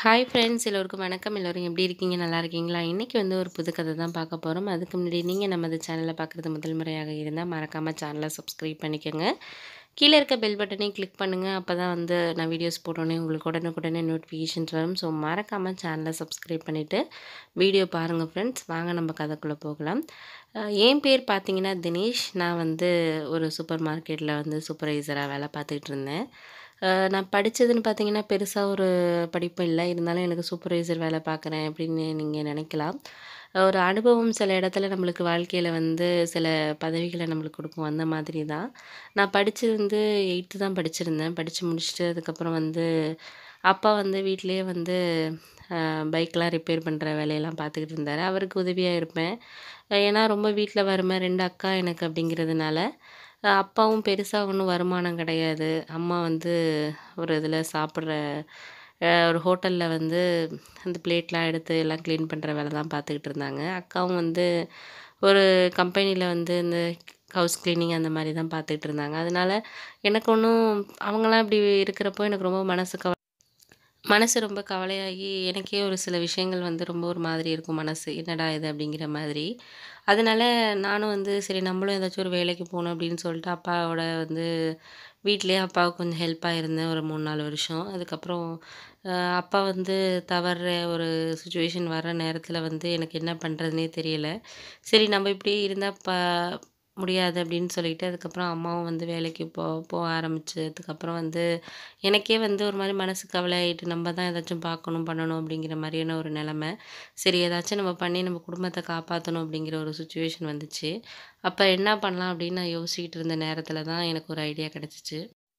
hi friends எல்லோருக்கும் வணக்கம் எல்லோரும் எப்படி இருக்கீங்க நல்லா இருக்கீங்களா இன்றைக்கி வந்து ஒரு புது கதை தான் பார்க்க போகிறோம் அதுக்கு முன்னாடி நீங்கள் நமது சேனலை பார்க்குறது முதல் முறையாக இருந்தால் மறக்காமல் சேனலை சப்ஸ்கிரைப் பண்ணிக்கோங்க கீழே இருக்க பெல் பட்டனையும் கிளிக் பண்ணுங்கள் அப்போ தான் வந்து நான் வீடியோஸ் போட்டோன்னே உங்களுக்கு உடனுக்குடனே நோட்டிஃபிகேஷன்ஸ் வரும் ஸோ மறக்காமல் சேனலை சப்ஸ்கிரைப் பண்ணிவிட்டு வீடியோ பாருங்கள் ஃப்ரெண்ட்ஸ் வாங்க நம்ம கதைக்குள்ளே போகலாம் அஹ் என் பேர் பார்த்தீங்கன்னா தினேஷ் நான் வந்து ஒரு சூப்பர் மார்க்கெட்டில் வந்து சூப்பர்வைசராக வேலை பார்த்துக்கிட்டு இருந்தேன் அஹ் நான் படித்ததுன்னு பார்த்தீங்கன்னா பெருசாக ஒரு படிப்பு இல்லை இருந்தாலும் எனக்கு சூப்பர்வைசர் வேலை பார்க்குறேன் அப்படின்னு நீங்கள் நினைக்கலாம் ஒரு அனுபவம் சில இடத்துல நம்மளுக்கு வாழ்க்கையில் வந்து சில பதவிகளை நம்மளுக்கு கொடுக்கும் அந்த மாதிரி தான் நான் படித்தது வந்து எயித்து தான் படிச்சிருந்தேன் படித்து முடிச்சுட்டு அதுக்கப்புறம் வந்து அப்பா வந்து வீட்டிலேயே வந்து பைக்கெலாம் ரிப்பேர் பண்ணுற வேலையெல்லாம் பார்த்துக்கிட்டு இருந்தார் அவருக்கு உதவியாக இருப்பேன் ஏன்னா ரொம்ப வீட்டில் வறுமை ரெண்டு அக்கா எனக்கு அப்படிங்கிறதுனால அஹ் அப்பாவும் பெருசாக ஒன்றும் வருமானம் கிடையாது அம்மா வந்து ஒரு இதில் சாப்பிட்ற அஹ் ஒரு ஹோட்டலில் வந்து அந்த பிளேட்லாம் எடுத்து எல்லாம் க்ளீன் பண்ணுற வேலை தான் பார்த்துக்கிட்டு இருந்தாங்க அக்காவும் வந்து ஒரு கம்பெனியில் வந்து இந்த ஹவுஸ் க்ளீனிங் அந்த மாதிரி தான் பார்த்துக்கிட்டு இருந்தாங்க அதனால் எனக்கு ஒன்றும் அவங்களாம் இப்படி இருக்கிறப்போ எனக்கு ரொம்ப மனசு கவ மனசு ரொம்ப கவலையாகி எனக்கே ஒரு சில விஷயங்கள் வந்து ரொம்ப ஒரு மாதிரி இருக்கும் மனசு என்னடா இது அப்படிங்கிற மாதிரி அதனால நானும் வந்து சரி நம்மளும் ஏதாச்சும் ஒரு வேலைக்கு போகணும் அப்படின்னு சொல்லிட்டு அப்பாவோட வந்து வீட்டிலேயே அப்பாவுக்கு கொஞ்சம் ஹெல்ப்பாக இருந்தேன் ஒரு மூணு நாலு வருஷம் அதுக்கப்புறம் அஹ் அப்பா வந்து தவறுற ஒரு சுச்சுவேஷன் வர்ற நேரத்தில் வந்து எனக்கு என்ன பண்ணுறதுனே தெரியல சரி நம்ம இப்படி இருந்தால் ப முடியாது அப்படின்னு சொல்லிட்டு அதுக்கப்புறம் அம்மாவும் வந்து வேலைக்கு போ போக ஆரம்பிச்சதுக்கப்புறம் வந்து எனக்கே வந்து ஒரு மாதிரி மனசு கவலை ஆகிட்டு நம்ம தான் ஏதாச்சும் பார்க்கணும் பண்ணணும் அப்படிங்கிற மாதிரியான ஒரு நிலமை சரி ஏதாச்சும் நம்ம பண்ணி நம்ம குடும்பத்தை காப்பாற்றணும் அப்படிங்கிற ஒரு சுச்சுவேஷன் வந்துச்சு அப்போ என்ன பண்ணலாம் அப்படின்னு நான் யோசிச்சுக்கிட்டு இருந்த நேரத்தில் தான் எனக்கு ஒரு ஐடியா கிடச்சிச்சு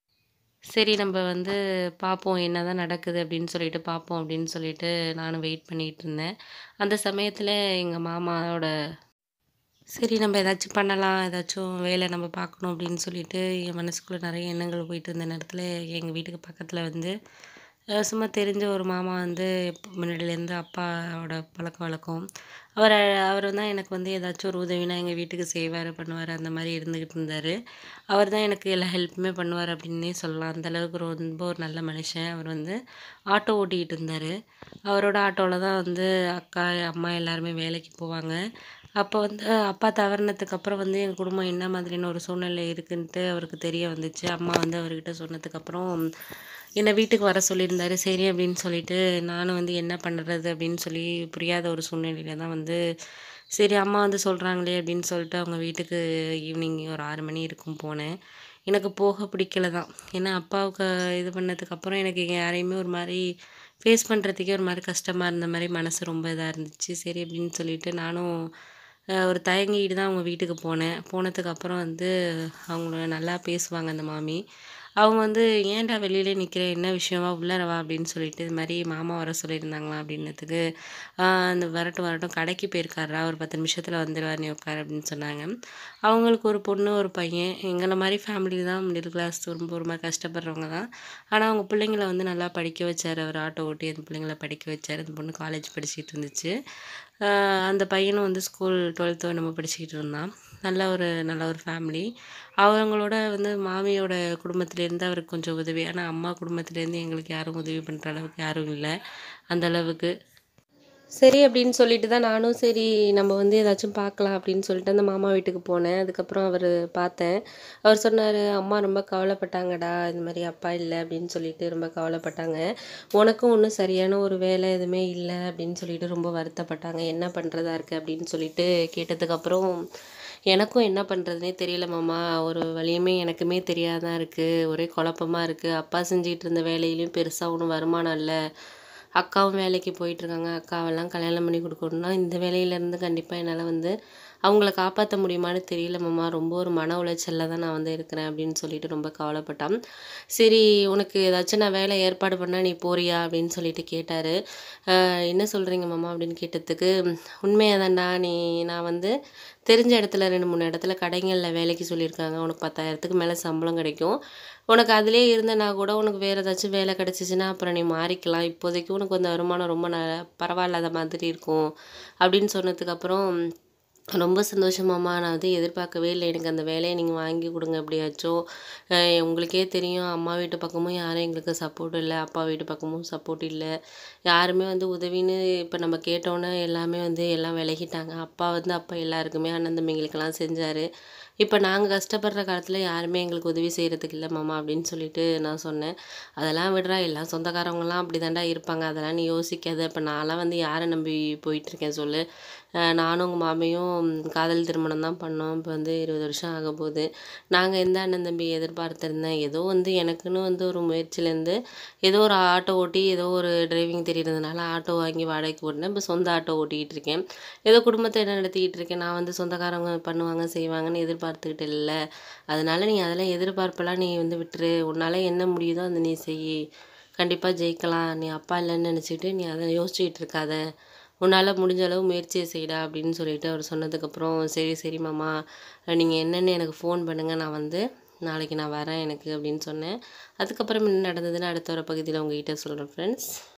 சரி நம்ம வந்து பார்ப்போம் என்ன தான் நடக்குது அப்படின்னு சொல்லிட்டு பார்ப்போம் அப்படின்னு சொல்லிட்டு நானும் வெயிட் பண்ணிகிட்டு இருந்தேன் அந்த சமயத்தில் எங்கள் மாமாவோட சரி நம்ம ஏதாச்சும் பண்ணலாம் ஏதாச்சும் வேலை நம்ம பார்க்கணும் அப்படின்னு சொல்லிட்டு என் மனசுக்குள்ளே நிறைய எண்ணங்கள் போயிட்டு இருந்த நேரத்தில் எங்கள் வீட்டுக்கு பக்கத்தில் வந்து அஹ் சும்மா தெரிஞ்ச ஒரு மாமா வந்து எப்ப- முன்னாடியிலேருந்து அப்பாவோட பழக்க வழக்கம் அவர் அவர் தான் எனக்கு வந்து ஏதாச்சும் ஒரு உதவினா எங்கள் வீட்டுக்கு செய்வார் பண்ணுவார் அந்த மாதிரி இருந்துக்கிட்டு இருந்தார் அவர் தான் எனக்கு எல்லா ஹெல்ப்புமே பண்ணுவார் அப்படின்னே சொல்லலாம் அந்த அளவுக்கு ரொம்ப ஒரு நல்ல மனுஷன் அவர் வந்து ஆட்டோ ஓட்டிக்கிட்டு இருந்தார் அவரோட ஆட்டோவில் தான் வந்து அக்கா அம்மா எல்லாருமே வேலைக்கு போவாங்க அப்போ வந்து அப்பா தவறினதுக்கு அப்புறம் வந்து எங்கள் குடும்பம் என்ன மாதிரியான ஒரு சூழ்நிலை இருக்குன்ட்டு அவருக்கு தெரிய வந்துச்சு அம்மா வந்து அவர்கிட்ட சொன்னதுக்கப்புறம் என்னை வீட்டுக்கு வர சொல்லியிருந்தாரு சரி அப்படின்னு சொல்லிட்டு நானும் வந்து என்ன பண்ணுறது அப்படின்னு சொல்லி புரியாத ஒரு சூழ்நிலையில தான் வந்து சரி அம்மா வந்து சொல்கிறாங்களே அப்படின்னு சொல்லிட்டு அவங்க வீட்டுக்கு ஈவினிங் ஒரு ஆறு மணி இருக்கும் போனேன் எனக்கு போக பிடிக்கல தான் ஏன்னா அப்பாவுக்கு இது பண்ணதுக்கப்புறம் எனக்கு யாரையுமே ஒரு மாதிரி ஃபேஸ் பண்ணுறதுக்கே ஒரு மாதிரி கஷ்டமாக இருந்த மாதிரி மனசு ரொம்ப இதாக இருந்துச்சு சரி அப்படின்னு சொல்லிட்டு நானும் அஹ், ஒரு தயங்கிட்டு தான் அவங்க வீட்டுக்கு போனேன் போனதுக்கப்புறம் வந்து அவங்கள நல்லா பேசுவாங்க அந்த மாமி அவங்க வந்து ஏன்டா வெளியிலே நிற்கிற என்ன விஷயமா உள்ளார வா அப்படின்னு சொல்லிட்டு இது மாதிரி மாமா வர சொல்லியிருந்தாங்களா அப்படின்னதுக்கு "ஆஹ், அந்த வரட்டும் வரட்டும் கடைக்கு போயிருக்காரா ஒரு பத்து நிமிஷத்தில் வந்துடுவார் நீ உட்கார் அப்படின்னு சொன்னாங்க அவங்களுக்கு ஒரு பொண்ணு ஒரு பையன் எங்களை மாதிரி ஃபேமிலி தான் மிடில் கிளாஸ் ரொம்ப ஒரு மாதிரி கஷ்டப்படுறவங்க தான் ஆனால் அவங்க பிள்ளைங்கள வந்து நல்லா படிக்க வச்சார் அவர் ஆட்டோ ஓட்டி அந்த பிள்ளைங்கள படிக்க வச்சார் அந்த பொண்ணு காலேஜ் படிச்சுட்டு இருந்துச்சு ஆஹ் அந்த பையனும் வந்து ஸ்கூல் டுவெல்த்தோ நம்ம படிச்சுக்கிட்டு இருந்தான் நல்ல ஒரு நல்ல ஒரு ஃபேமிலி அவங்களோட வந்து மாமியோட குடும்பத்துலேருந்து அவருக்கு கொஞ்சம் உதவி ஆனால் அம்மா குடும்பத்துலேருந்து எங்களுக்கு யாரும் உதவி பண்ணுற அளவுக்கு யாரும் இல்லை அந்த அளவுக்கு சரி அப்படின்னு சொல்லிட்டு தான் நானும் சரி நம்ம வந்து ஏதாச்சும் பார்க்கலாம் அப்படின்னு சொல்லிட்டு அந்த மாமா வீட்டுக்கு போனேன் அதுக்கப்புறம் அவர் பார்த்தேன் அவர் சொன்னார் அம்மா ரொம்ப கவலைப்பட்டாங்கடா இந்த மாதிரி அப்பா இல்லை அப்படின்னு சொல்லிட்டு ரொம்ப கவலைப்பட்டாங்க உனக்கும் ஒன்றும் சரியான ஒரு வேலை எதுவுமே இல்லை அப்படின்னு சொல்லிட்டு ரொம்ப வருத்தப்பட்டாங்க என்ன பண்ணுறதா இருக்குது அப்படின்னு சொல்லிட்டு கேட்டதுக்கப்புறம் எனக்கும் என்ன பண்ணுறதுனே தெரியல மாமா ஒரு வழியுமே எனக்குமே தெரியாதான் இருக்குது ஒரே குழப்பமாக இருக்குது அப்பா செஞ்சுக்கிட்டு இருந்த வேலையிலையும் பெருசாக ஒன்றும் வருமானம் இல்லை அக்காவும் வேலைக்கு போயிட்டுருக்காங்க அக்காவெல்லாம் கல்யாணம் பண்ணி கொடுக்கணும்னா இந்த வேலையிலேருந்து கண்டிப்பாக என்னால் வந்து அவங்கள காப்பாற்ற முடியுமான்னு தெரியல மாமா ரொம்ப ஒரு மன உளைச்சலில் தான் நான் வந்து இருக்கிறேன் அப்படின்னு சொல்லிட்டு ரொம்ப கவலைப்பட்டான் சரி உனக்கு ஏதாச்சும் நான் வேலை ஏற்பாடு பண்ணால் நீ போறியா அப்படின்னு சொல்லிட்டு கேட்டார் என்ன சொல்கிறீங்க மாமா அப்படின்னு கேட்டதுக்கு உண்மையாதான்டா நீ நான் வந்து தெரிஞ்ச இடத்துல ரெண்டு மூணு இடத்துல கடைகளில் வேலைக்கு சொல்லியிருக்காங்க உனக்கு பத்தாயிரத்துக்கு மேலே சம்பளம் கிடைக்கும் உனக்கு அதிலே இருந்தனா கூட உனக்கு வேறு ஏதாச்சும் வேலை கிடச்சிச்சின்னா அப்புறம் நீ மாறிக்கலாம் இப்போதைக்கு உனக்கு அந்த வருமானம் ரொம்ப ந பரவாயில்லாத மாதிரி இருக்கும் அப்படின்னு சொன்னதுக்கப்புறம் ரொம்ப சந்தோஷம் மாமா நான் வந்து எதிர்பார்க்கவே இல்லை எனக்கு அந்த வேலையை நீங்கள் வாங்கி கொடுங்க எப்படியாச்சும் அஹ் உங்களுக்கே தெரியும் அம்மா வீட்டு பக்கமும் யாரும் எங்களுக்கு சப்போர்ட் இல்லை அப்பா வீட்டு பக்கமும் சப்போர்ட் இல்லை யாருமே வந்து உதவின்னு இப்போ நம்ம கேட்டோன்னே எல்லாமே வந்து எல்லாம் விலகிட்டாங்க அப்பா வந்து அப்பா எல்லாருக்குமே அண்ணன் தம்பிங்களுக்கெல்லாம் செஞ்சார் இப்போ நாங்கள் கஷ்டப்படுற காலத்தில் யாருமே எங்களுக்கு உதவி செய்கிறதுக்கு இல்லை மாமா அப்படின்னு சொல்லிட்டு நான் சொன்னேன் அதெல்லாம் விடுறா எல்லாம் சொந்தக்காரவங்கலாம் அப்படி தாண்டா இருப்பாங்க அதெல்லாம் நீ யோசிக்காத இப்போ நான்லாம் வந்து யாரை நம்பி போயிட்டுருக்கேன் சொல்லு அஹ் நானும் உங்கள் மாமியும் காதல் திருமணம் தான் பண்ணோம் இப்போ வந்து இருபது வருஷம் ஆக போகுது நாங்கள் எந்த அண்ணன் தம்பி எதிர்பார்த்துருந்தேன் ஏதோ வந்து எனக்குன்னு வந்து ஒரு முயற்சியிலேருந்து ஏதோ ஒரு ஆட்டோ ஓட்டி ஏதோ ஒரு டிரைவிங் தெரியறதுனால ஆட்டோ வாங்கி வாடகைக்கு ஓட்டினேன் இப்போ சொந்த ஆட்டோ ஓட்டிக்கிட்டு இருக்கேன் ஏதோ குடும்பத்தை என்ன நடத்திக்கிட்டு இருக்கேன் நான் வந்து சொந்தக்காரவங்க பண்ணுவாங்க செய்வாங்கன்னு எதிர்பார்த்துக்கிட்டு இல்லை அதனால நீ அதெல்லாம் எதிர்பார்ப்பெல்லாம் நீ வந்து விட்டுரு உன்னால் என்ன முடியுதோ அதை நீ செய் கண்டிப்பாக ஜெயிக்கலாம் நீ அப்பா இல்லைன்னு நினச்சிட்டு நீ அதை யோசிச்சுக்கிட்டு இருக்காத உன்னால் முடிஞ்ச அளவு முயற்சியை செய்டா அப்படின்னு சொல்லிட்டு அவர் சொன்னதுக்கப்புறம் சரி சரி மாமா நீங்கள் என்னென்னு எனக்கு ஃபோன் பண்ணுங்கள் நான் வந்து நாளைக்கு நான் வரேன் எனக்கு அப்படின்னு சொன்னேன் அதுக்கப்புறம் என்ன நடந்ததுன்னு அடுத்த ஒரு பகுதியில் உங்ககிட்ட சொல்கிறேன் ஃப்ரெண்ட்ஸ்